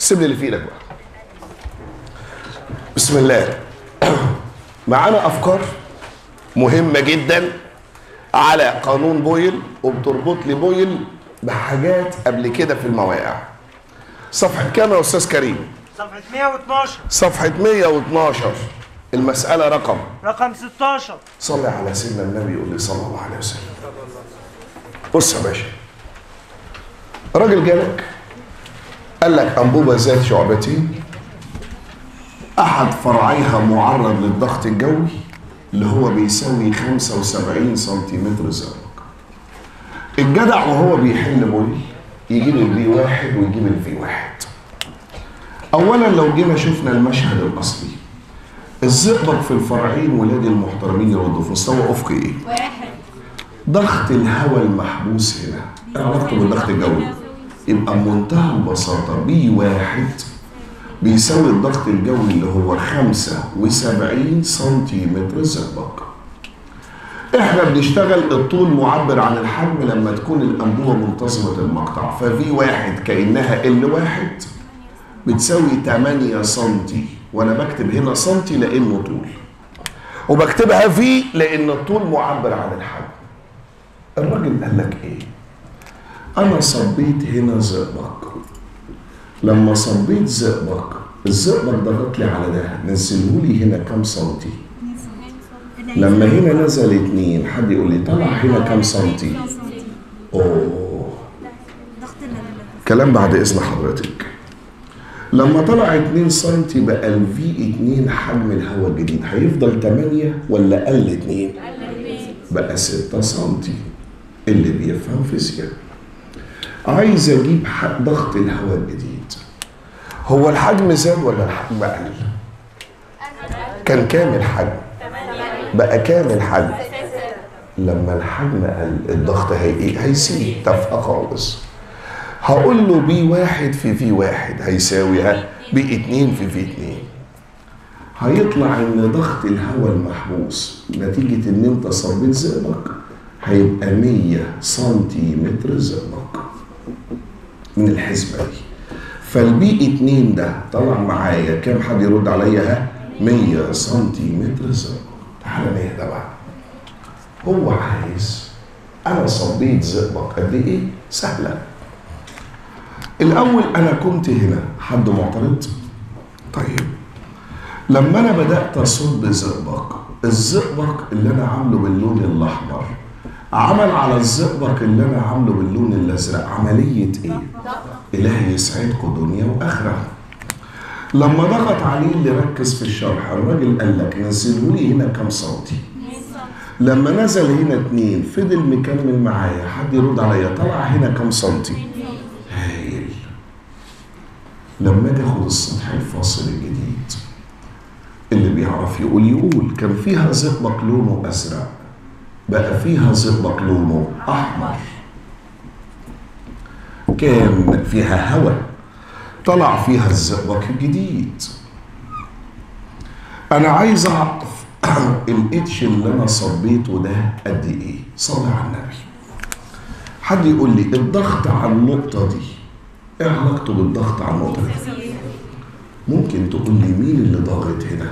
سيب لي اللي في ايدك بقى بسم الله معانا افكار مهمه جدا على قانون بويل وبتربط لي بويل بحاجات قبل كده في المواقع صفحه كام يا استاذ كريم صفحة 112 صفحه 112 المساله رقم رقم 16 صلي على سيدنا النبي يقول لي صلى الله عليه وسلم بص يا باشا راجل جالك قال لك انبوبه ذات شعبتين احد فرعيها معرض للضغط الجوي اللي هو بيساوي 75 سنتيمتر زئبق الجدع وهو بيحل بويل يجيب البي واحد ويجيب الفي واحد اولا لو جينا شفنا المشهد الاصلي الزئبق في الفرعين ولاد المحترمين يردوا في مستوى افقي ايه؟ واحد ضغط الهواء المحبوس هنا ايه علاقته بالضغط الجوي؟ يبقى بمنتهى البساطة بي واحد بيساوي الضغط الجوي اللي هو 75 سنتيمتر زئبق احنا بنشتغل الطول معبر عن الحجم لما تكون الانبوبه منتظمه المقطع ففي واحد كانها ال واحد بتساوي 8 سنتي وانا بكتب هنا سنتي لانه طول وبكتبها في لان الطول معبر عن الحجم الراجل قال لك ايه انا صبيت هنا زئبق لما صبيت زئبق الزئبق ضغط لي على ده نزله لي هنا كام سنتي لما هنا نزل اتنين حد يقول لي طلع هنا كام سنتي اوه كلام بعد اذن حضرتك لما طلع 2 سم بقى الفي 2 حجم الهواء الجديد هيفضل 8 ولا قل 2 بقى 6 سم اللي بيفهم فيزياء عايز اجيب ح- ضغط الهواء الجديد هو الحجم زاد ولا الحجم قل كان كام الحجم بقى كام الحجم لما الحجم قل الضغط هي ايه هيزيد تافهه خالص هقول له بي واحد في في واحد هيساوي ها بي اتنين في في اتنين هيطلع ان ضغط الهواء المحبوس نتيجة ان انت صبيت زئبق هيبقى 100 سنتيمتر زئبق من الحسبة دي فالبي اتنين ده طلع معايا كام حد يرد عليا ها 100 سنتيمتر زئبق تعالى نهدى بقى هو عايز انا صبيت زئبق قد ايه سهله الاول انا كنت هنا حد معترض طيب لما انا بدات اصب زئبق الزئبق اللي انا عامله باللون الاحمر عمل على الزئبق اللي انا عامله باللون الازرق عمليه ايه الهي يسعدكم دنيا واخره لما ضغط عليه اللي ركز في الشرح الراجل قال لك نزلوا لي هنا كام سنتي لما نزل هنا اتنين فضل مكمل معايا حد يرد عليا طلع هنا كام سنتي هايل لما اجي اخد السطح الفاصل الجديد اللي بيعرف يقول يقول كان فيها زئبق لونه ازرق بقى فيها زئبق لونه احمر كان فيها هواء طلع فيها الزئبق الجديد انا عايز اعرف الاتش اللي انا صبيته ده قد ايه صلي على النبي حد يقول لي الضغط على النقطه دي ايه علاقته بالضغط على النقطه دي ممكن تقول لي مين اللي ضاغط هنا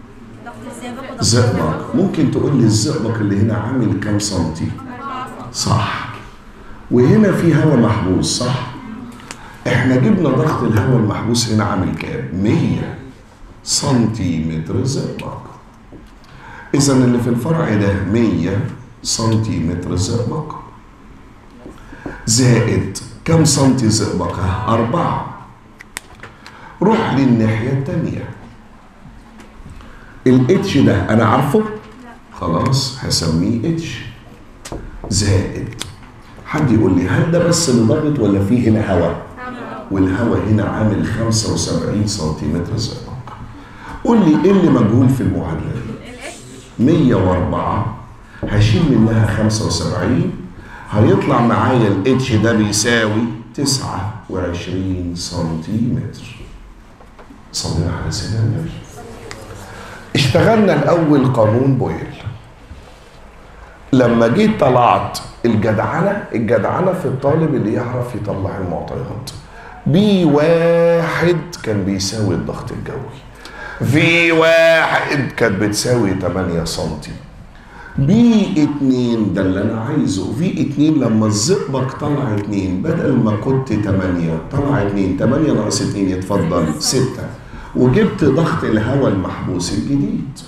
زئبق ممكن تقول لي الزئبق اللي هنا عامل كام سنتي صح وهنا في هواء محبوس صح احنا جبنا ضغط الهواء المحبوس هنا عامل كام 100 سنتيمتر زئبق اذا اللي في الفرع ده 100 سنتيمتر زئبق زائد كم سنتي زئبق أربعة روح للناحية التانية الاتش ده أنا عارفه خلاص هسميه اتش زائد حد يقول لي هل ده بس اللي ضغط ولا فيه هنا هواء والهواء هنا عامل 75 سنتيمتر زئبق قول لي ايه اللي مجهول في المعادلة دي 104 هشيل منها 75 هيطلع معايا الاتش ده بيساوي 29 سنتيمتر صلينا على سيدنا النبي اشتغلنا الاول قانون بويل لما جيت طلعت الجدعنه الجدعنه في الطالب اللي يعرف يطلع المعطيات بي واحد كان بيساوي الضغط الجوي في واحد كانت بتساوي 8 سنتي بي اتنين ده اللي انا عايزه في اتنين لما الزئبق طلع اتنين بدل ما كنت تمانية طلع اتنين تمانية ناقص اتنين يتفضل ستة وجبت ضغط الهواء المحبوس الجديد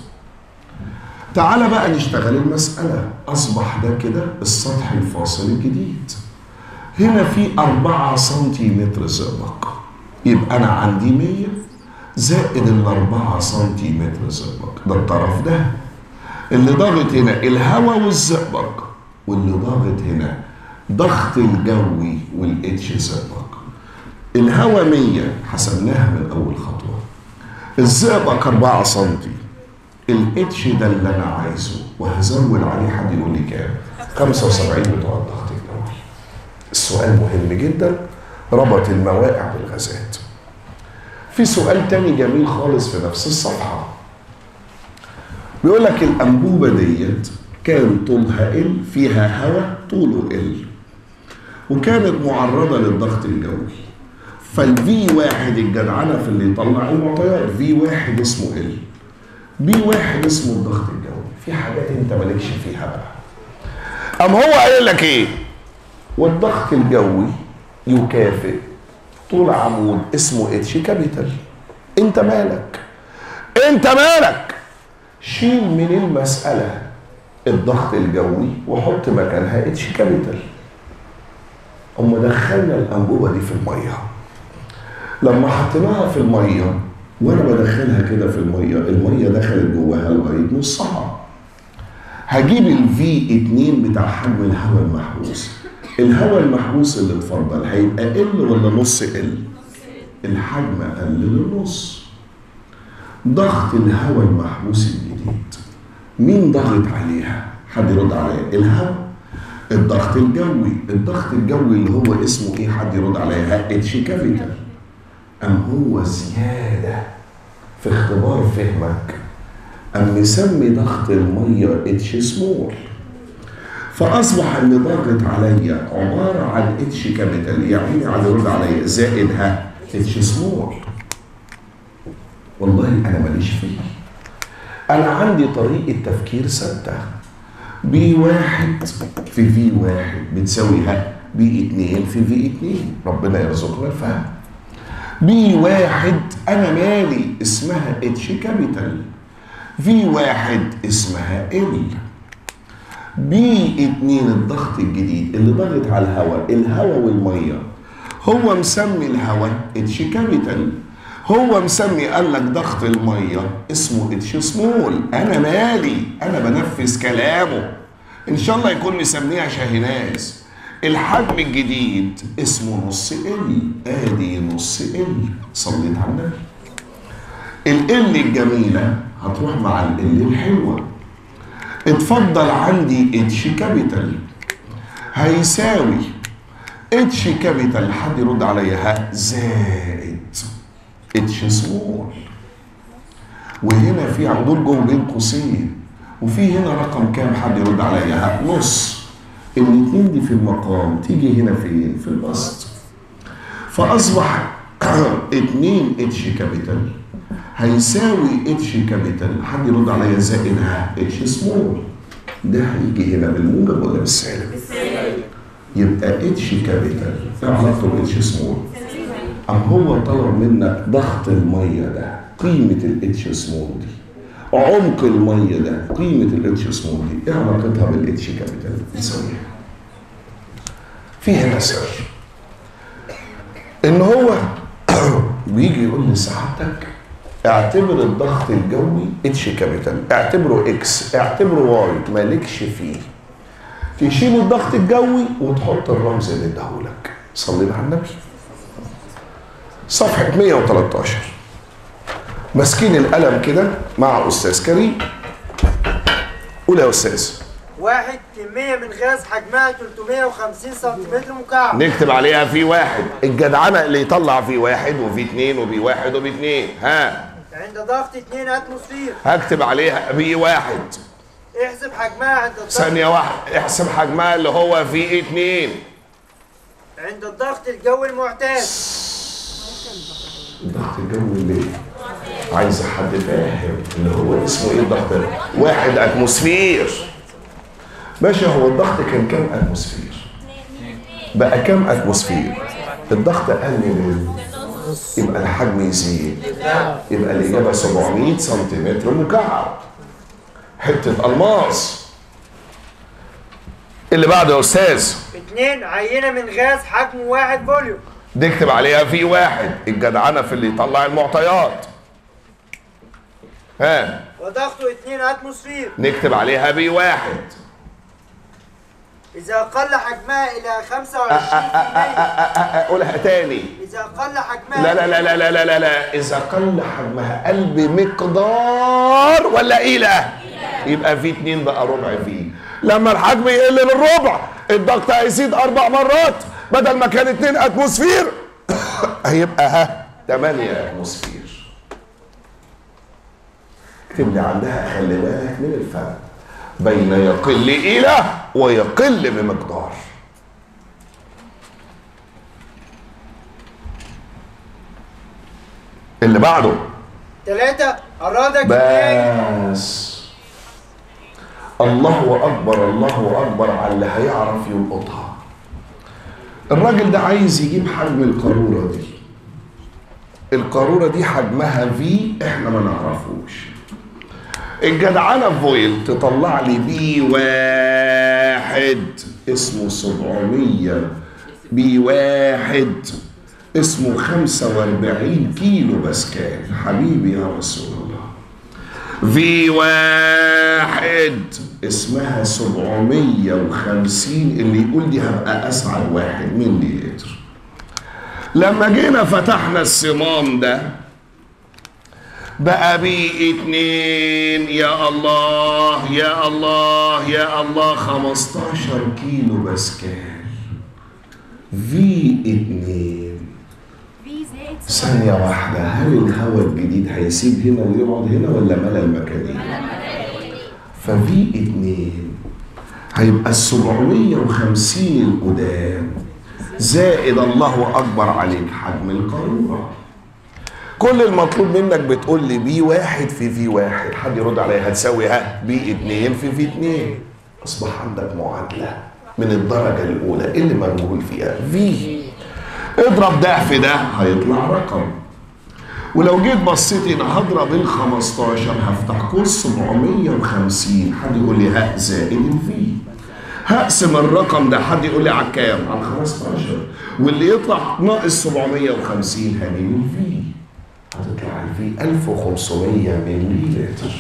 تعال بقى نشتغل المسألة أصبح ده كده السطح الفاصل الجديد هنا في أربعة سنتيمتر زئبق يبقى أنا عندي مية زائد الأربعة سنتيمتر زئبق ده الطرف ده اللي ضاغط هنا الهواء والزئبق واللي ضاغط هنا ضغط الجوي والاتش زئبق الهواء 100 حسبناها من اول خطوه الزئبق 4 سم الاتش ده اللي انا عايزه وهزود عليه حد يقول لي كام 75 بتوع الضغط الجوي السؤال مهم جدا ربط المواقع بالغازات في سؤال تاني جميل خالص في نفس الصفحه بيقول لك الانبوبه ديت كان طولها ال فيها هواء طوله ال وكانت معرضه للضغط الجوي فالفي واحد الجدعنه في اللي يطلع المعطيات في واحد اسمه ال بي واحد اسمه الضغط الجوي في حاجات انت مالكش فيها بقى أم هو قايل لك ايه والضغط الجوي يكافئ طول عمود اسمه اتش كابيتال انت مالك انت مالك شيل من المسألة الضغط الجوي وحط مكانها اتش كابيتال أما دخلنا الأنبوبة دي في المية لما حطيناها في المية وأنا بدخلها كده في المية المية دخلت جواها لغاية نصها هجيب الفي 2 بتاع حجم الهواء المحبوس الهواء المحبوس اللي اتفضل هيبقى ال ولا نص ال الحجم قل للنص ضغط الهواء المحبوس الجديد مين ضغط عليها حد يرد عليا الهواء الضغط الجوي الضغط الجوي اللي هو اسمه ايه حد يرد عليا اتش كافيتال ام هو زياده في اختبار فهمك ام مسمي ضغط الميه اتش سمول فاصبح اللي ضاغط عليا عباره عن اتش كابيتال يعني على يرد عليا زائد ها اتش سمول والله انا ماليش فيه انا عندي طريقه تفكير ثابته بي واحد في في واحد بتساوي ها بي اتنين في في اتنين ربنا يرزقنا الفهم بي واحد انا مالي اسمها اتش كابيتال في واحد اسمها ال بي اتنين الضغط الجديد اللي ضغط على الهواء الهواء والميه هو مسمي الهواء اتش كابيتال هو مسمي قال لك ضغط الميه اسمه اتش سمول انا مالي انا بنفذ كلامه ان شاء الله يكون مسميها شاهناز الحجم الجديد اسمه نص ال ادي نص ال صليت على النبي ال الجميله هتروح مع ال الحلوه اتفضل عندي اتش كابيتال هيساوي اتش كابيتال حد يرد عليا ها زائد اتش سمول وهنا في عدول جوه بين قوسين وفي هنا رقم كام حد يرد عليا ها نص الاتنين دي في المقام تيجي هنا فين في البسط فاصبح 2 اتش كابيتال هيساوي اتش كابيتال حد يرد عليا زائد ها اتش سمول ده هيجي هنا بالموجب ولا بالسالب؟ يبقى اتش كابيتال ايه علاقته باتش سمول؟ أم هو طلب منك ضغط المية ده قيمة الاتش سمول دي عمق المية ده قيمة الاتش سمول دي ايه علاقتها بالاتش كابيتال يساويها في هنا سر ان هو بيجي يقول لي سعادتك اعتبر الضغط الجوي اتش كابيتال اعتبره اكس اعتبره واي مالكش فيه تشيل الضغط الجوي وتحط الرمز اللي اداهولك صلينا على النبي صفحة 113 ماسكين القلم كده مع أستاذ كريم قول يا أستاذ واحد كمية من غاز حجمها 350 سنتيمتر مكعب نكتب عليها في واحد الجدعنة اللي يطلع في واحد وفي اتنين وبي واحد وبي اتنين ها عند ضغط 2 اتموسفير هكتب عليها بي واحد احسب حجمها عند الضغط ثانية واحدة احسب حجمها اللي هو في اتنين عند الضغط الجوي المعتاد الضغط الجوي اللي عايز حد فاهم اللي هو اسمه ايه الضغط ده؟ واحد اتموسفير باشا هو الضغط كان كام اتموسفير بقى كام اتموسفير الضغط قل من يبقى الحجم يزيد يبقى الاجابه 700 سنتيمتر مكعب حته الماس اللي بعده يا استاذ اتنين عينة من غاز حجمه واحد فوليوم نكتب عليها في واحد الجدعنه في اللي يطلع المعطيات ها وضغطه اتنين اتموسفير نكتب عليها بي واحد إذا قل حجمها إلى 25% أ- أ- أ- قولها تاني إذا قل حجمها لا لا لا لا لا لا لا لا إذا قل حجمها قل بمقدار ولا إلى يبقى في اتنين بقى ربع في لما الحجم يقل للربع الضغط هيزيد أربع مرات بدل ما كان اتنين أتموسفير هيبقى ها تمانية أتموسفير اكتب لي عندها خلي بالك من الفرق بين يقل إلى ويقل بمقدار اللي بعده ثلاثة أراد كيميائي بس الله اكبر الله اكبر على اللي هيعرف يلقطها الراجل ده عايز يجيب حجم القاروره دي القاروره دي حجمها في احنا ما نعرفوش الجدعنه فويل تطلع لي بي واحد اسمه 700 بي واحد اسمه 45 كيلو باسكال حبيبي يا رسول الله في واحد اسمها 750 اللي يقول دي هبقى اسعد واحد ملي لتر لما جينا فتحنا الصمام ده بقى بي اتنين يا الله يا الله يا الله 15 كيلو باسكال في اتنين في زائد ثانية واحدة هل الهواء الجديد هيسيب هنا ويقعد هنا ولا ملا المكانين؟ ففي اتنين هيبقى السبعمية وخمسين القدام زائد الله أكبر عليك حجم القارورة كل المطلوب منك بتقول لي بي واحد في في واحد حد يرد عليا هتساوي ها بي اتنين في في اتنين أصبح عندك معادلة من الدرجة الأولى اللي مرمول فيها في اضرب ده في ده هيطلع رقم ولو جيت بصيت هنا هضرب ال 15 هفتح قوس 750 حد يقول لي ها زائد الفي هقسم الرقم ده حد يقول لي على كام؟ على 15 واللي يطلع ناقص 750 هجيب الفي هتطلع الفي 1500 ملي لتر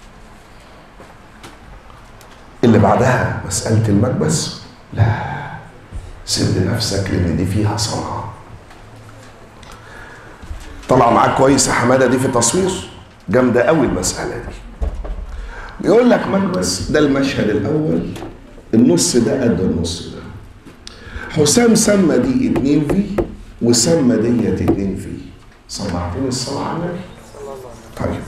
اللي بعدها مسألة المكبس لا سد نفسك لان دي فيها صنعه طلع معاك كويس يا حماده دي في التصوير جامده قوي المساله دي بيقول لك مكبس ده المشهد الاول النص ده قد النص ده حسام سمى دي 2 في وسمى ديت 2 في سمعتني الصلاه على النبي طيب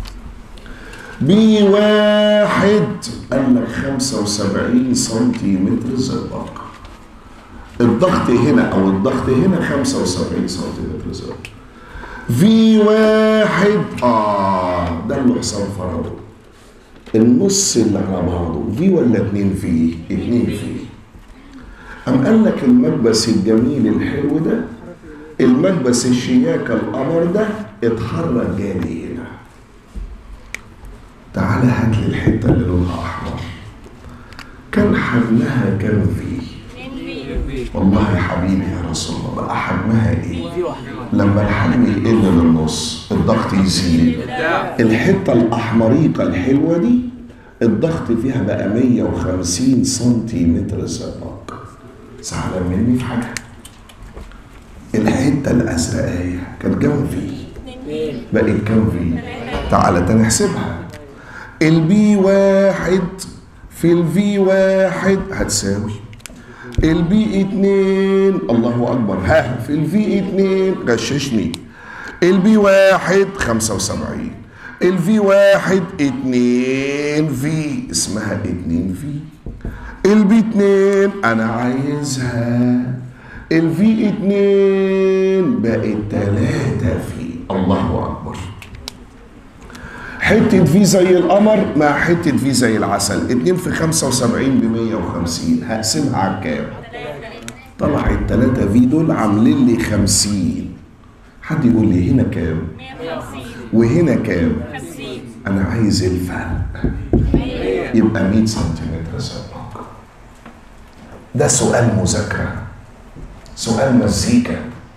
بي واحد قال لك 75 سنتيمتر زئبق الضغط هنا او الضغط هنا 75 سنتيمتر زئبق في واحد اه ده اللي حسام فرضه النص اللي على بعضه في ولا اتنين في اتنين في أم قال لك المكبس الجميل الحلو ده المكبس الشياكة القمر ده اتحرك جالي هنا تعالى هات لي الحتة اللي لونها أحمر كان حجمها كام فيه والله يا حبيبي يا رسول الله بقى حجمها ايه لما الحجم يقل للنص الضغط يزيد الحته الاحمريقه الحلوه دي الضغط فيها بقى 150 سنتيمتر زئبق زعلان مني في حاجه الحته الازرقايه كانت كام فيه بقت كام فيه تعالى تاني احسبها البي واحد في الفي واحد هتساوي البي اتنين الله اكبر ها في الفي اتنين غششني البي واحد خمسة وسبعين الفي واحد اتنين في اسمها اتنين في البي اتنين انا عايزها الفي 2 بقت 3 في الله اكبر حتة في زي القمر مع حتة في زي العسل 2 في 75 ب 150 هقسمها على كام؟ طلع التلاتة في دول عاملين لي 50 حد يقول لي هنا كام؟ 150 وهنا كام؟ 50 أنا عايز الفرق يبقى 100 سنتيمتر سبق ده سؤال مذاكرة سؤال مزيكا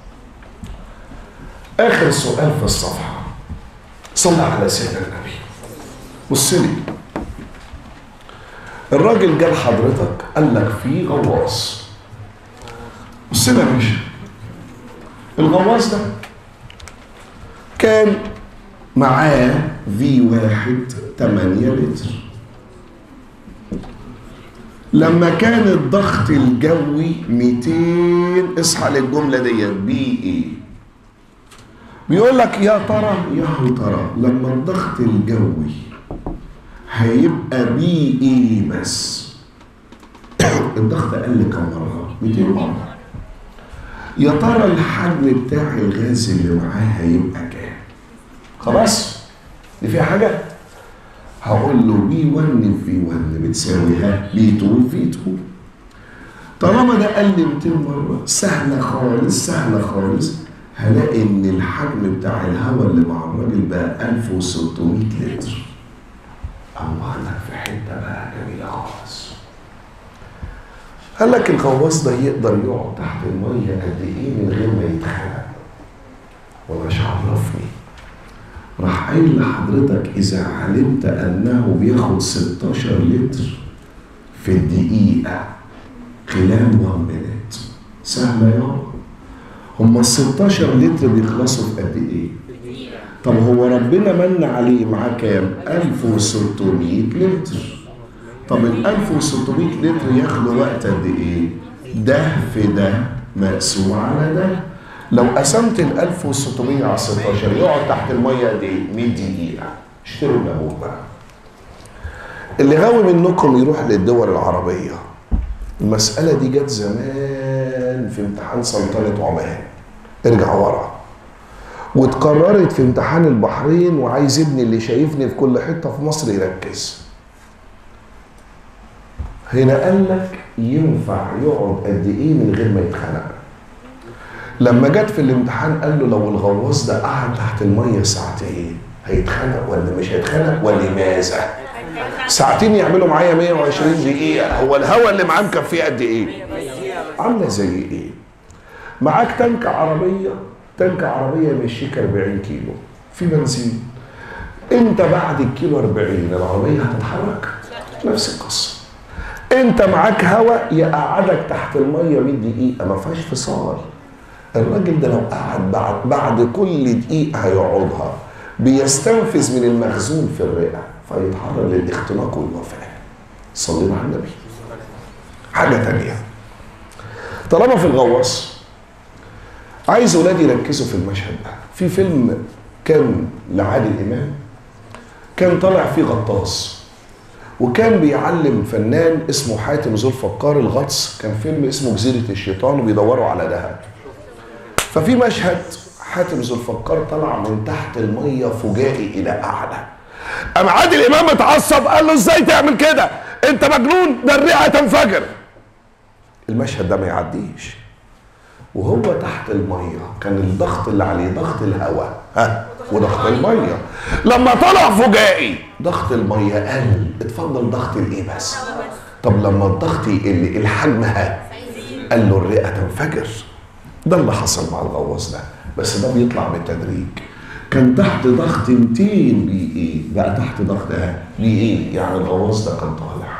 آخر سؤال في الصفحة صلى على سيدنا النبي بص لي الراجل جاب حضرتك قال لك في غواص بص لي يا باشا الغواص ده كان معاه في واحد 8 لتر لما كان الضغط الجوي 200 اصحى للجمله ديت بي اي بيقول لك يا ترى يا ترى لما الضغط الجوي هيبقى بي اي بس الضغط قل كم مره 200 مره يا ترى الحجم بتاع الغاز اللي معاه هيبقى كام خلاص دي فيها حاجه هقول له بي 1 في 1 بتساوي ها بي 2 في 2 طالما ده قال لي 200 مره سهله خالص سهله خالص هلاقي ان الحجم بتاع الهواء اللي مع الراجل بقى 1600 لتر الله لك في حته بقى جميله خالص قال لك الغواص ده يقدر يقعد تحت الميه قد ايه من غير ما يتخنق ولا مش عرفني راح قايل لحضرتك اذا علمت انه بياخد 16 لتر في الدقيقه خلال 1 مينيت سهله يا هم ال 16 لتر بيخلصوا في قد ايه؟ طب هو ربنا من عليه معاه كام؟ 1600 لتر طب ال 1600 لتر ياخدوا وقت قد ايه؟ ده في ده مقسوم على ده لو قسمت ال 1600 على 16 يقعد تحت الميه قد ايه؟ 100 دقيقة اشتروا الليمون بقى اللي غاوي منكم يروح للدول العربية المسألة دي جت زمان في امتحان سلطنة عمان ارجع ورا واتكررت في امتحان البحرين وعايز ابني اللي شايفني في كل حتة في مصر يركز هنا قال لك ينفع يقعد قد ايه من غير ما يتخنق لما جت في الامتحان قال له لو الغواص ده قعد تحت الميه ساعتين هيتخنق ولا مش هيتخنق ولماذا؟ ساعتين يعملوا معايا 120 دقيقة هو الهواء اللي معاه مكفيه قد ايه؟ عاملة زي ايه؟ معاك تانك عربية تانك عربية يمشيك 40 كيلو في بنزين انت بعد الكيلو 40 العربية هتتحرك نفس القصة انت معاك هواء يقعدك تحت المية 100 دقيقة ما فيهاش فصال الراجل ده لو قعد بعد بعد كل دقيقة هيقعدها بيستنفذ من المخزون في الرئة فيتعرض للاختناق والوفاة صلينا على النبي حاجة تانية طالما في الغواص عايز ولادي يركزوا في المشهد ده في فيلم كان لعادل إمام كان طالع فيه غطاس وكان بيعلم فنان اسمه حاتم ذو الفقار الغطس كان فيلم اسمه جزيرة الشيطان وبيدوروا على دهب ففي مشهد حاتم ذو الفقار طلع من تحت الميه فجائي الى اعلى قام عادل امام اتعصب قال له ازاي تعمل كده انت مجنون ده الرئه تنفجر المشهد ده ما يعديش وهو تحت الميه كان الضغط اللي عليه ضغط الهواء ها وضغط الميه لما طلع فجائي ضغط الميه قل اتفضل ضغط الايه بس طب لما الضغط يقل الحجم ها قال له الرئه تنفجر ده اللي حصل مع الغواص ده بس ده بيطلع بالتدريج كان تحت ضغط 200 بي ايه بقى تحت ضغط اه بي ايه يعني الغواص ده كان طالع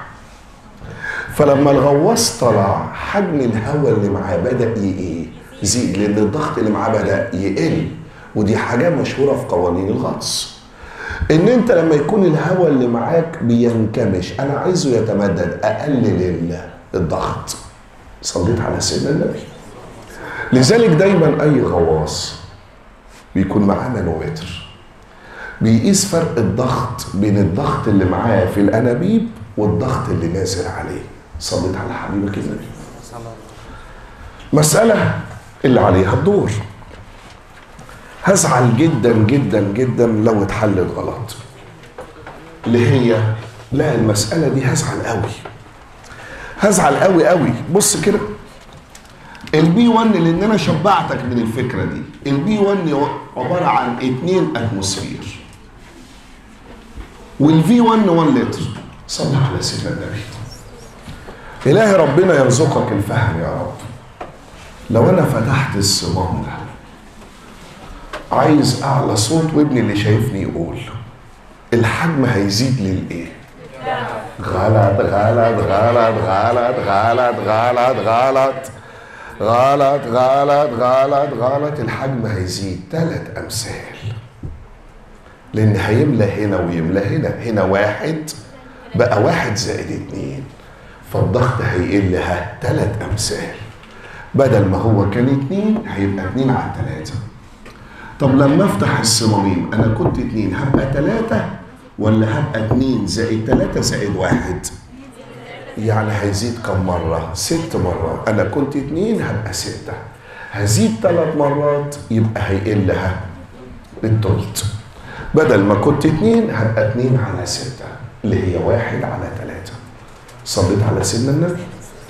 فلما الغواص طلع حجم الهواء اللي معاه بدا ايه يزيد لان الضغط اللي معاه بدا يقل ودي حاجه مشهوره في قوانين الغطس ان انت لما يكون الهواء اللي معاك بينكمش انا عايزه يتمدد اقلل الضغط صليت على سيدنا النبي لذلك دايما اي غواص بيكون معاه مانومتر بيقيس فرق الضغط بين الضغط اللي معاه في الانابيب والضغط اللي نازل عليه صليت على حبيبك النبي مسألة اللي عليها الدور هزعل جدا جدا جدا لو اتحلت غلط اللي هي لا المسألة دي هزعل قوي هزعل قوي قوي بص كده البي 1 لان انا شبعتك من الفكره دي البي 1 عباره عن 2 اتموسفير والفي 1 1 لتر صلى على سيدنا النبي الهي ربنا يرزقك الفهم يا رب لو انا فتحت الصمام ده عايز اعلى صوت وابني اللي شايفني يقول الحجم هيزيد للايه غلط غلط غلط غلط غلط غلط غلط غلط غلط غلط غلط الحجم هيزيد ثلاث امثال لان هيملى هنا ويملى هنا هنا واحد بقى واحد زائد اتنين فالضغط هيقل ها ثلاث امثال بدل ما هو كان اتنين هيبقى اتنين على تلاتة طب لما افتح الصمامين انا كنت اتنين هبقى تلاتة ولا هبقى اتنين زائد تلاتة زائد واحد يعني هيزيد كم مرة؟ ست مرات أنا كنت اتنين هبقى ستة هزيد ثلاث مرات يبقى هيقلها للتلت بدل ما كنت اتنين هبقى اتنين على ستة اللي هي واحد على ثلاثة صليت على سيدنا النبي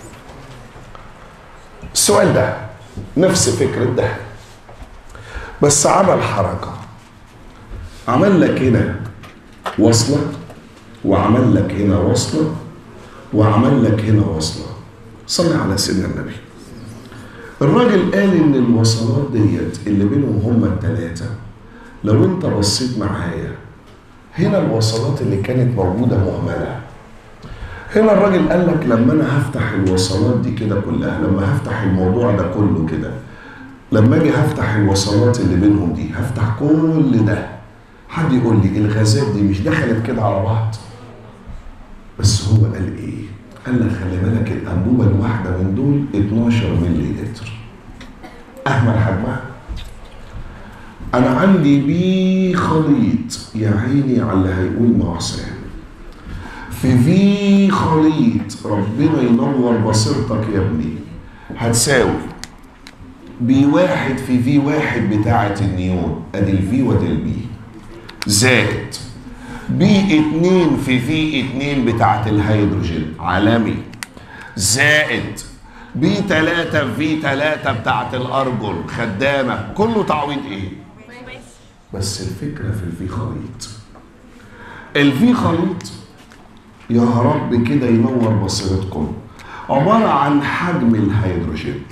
السؤال ده نفس فكرة ده بس عمل حركة عمل لك هنا وصلة وعمل لك هنا وصلة وعمل لك هنا وصلة صلي على سيدنا النبي الراجل قال ان الوصلات ديت اللي بينهم هما التلاتة لو انت بصيت معايا هنا الوصلات اللي كانت موجودة مهملة هنا الراجل قال لك لما انا هفتح الوصلات دي كده كلها لما هفتح الموضوع ده كله كده لما اجي هفتح الوصلات اللي بينهم دي هفتح كل ده حد يقول لي الغازات دي مش دخلت كده على بعض بس هو قال ايه قال لك خلي بالك الانبوبه الواحده من دول 12 مللي لتر اهمل حجمها انا عندي بيه خليط يا عيني على اللي هيقول معصيه في في خليط ربنا ينور بصيرتك يا ابني هتساوي بي واحد في في واحد بتاعة النيون ادي الفي وادي البي زائد بي اتنين في في اتنين بتاعة الهيدروجين عالمي زائد بي تلاتة في تلاتة بتاعة الأرجل خدامة كله تعويض ايه؟ بس الفكرة في الفي خليط الفي خليط يا رب كده ينور بصيرتكم عبارة عن حجم الهيدروجين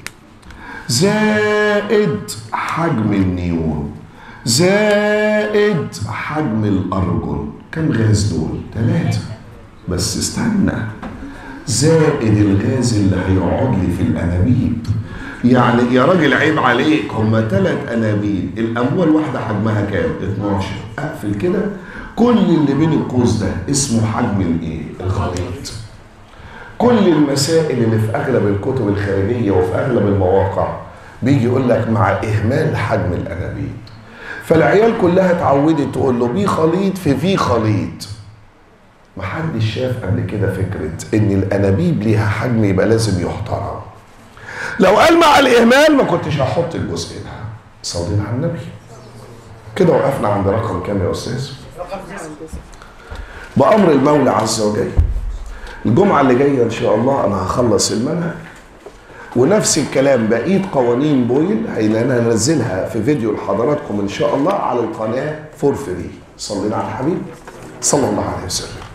زائد حجم النيون زائد حجم الأرجل كم غاز دول؟ ثلاثة بس استنى زائد الغاز اللي هيقعد لي في الأنابيب يعني يا راجل عيب عليك هما ثلاث أنابيب الأنبوبة الواحدة حجمها كام؟ 12 أقفل كده كل اللي بين القوس ده اسمه حجم الايه؟ الخليط كل المسائل اللي في اغلب الكتب الخارجيه وفي اغلب المواقع بيجي يقول لك مع اهمال حجم الانابيب فالعيال كلها اتعودت تقول له بي خليط في في خليط محدش شاف قبل كده فكره ان الانابيب ليها حجم يبقى لازم يحترم لو قال مع الاهمال ما كنتش هحط الجزء ده صلينا على النبي كده وقفنا عند رقم كام يا استاذ بامر المولى عز وجل الجمعة اللي جاية إن شاء الله أنا هخلص المنهج ونفس الكلام بقية قوانين بويل أنا هنزلها في فيديو لحضراتكم إن شاء الله على القناة فور فري صلينا على الحبيب صلى الله عليه وسلم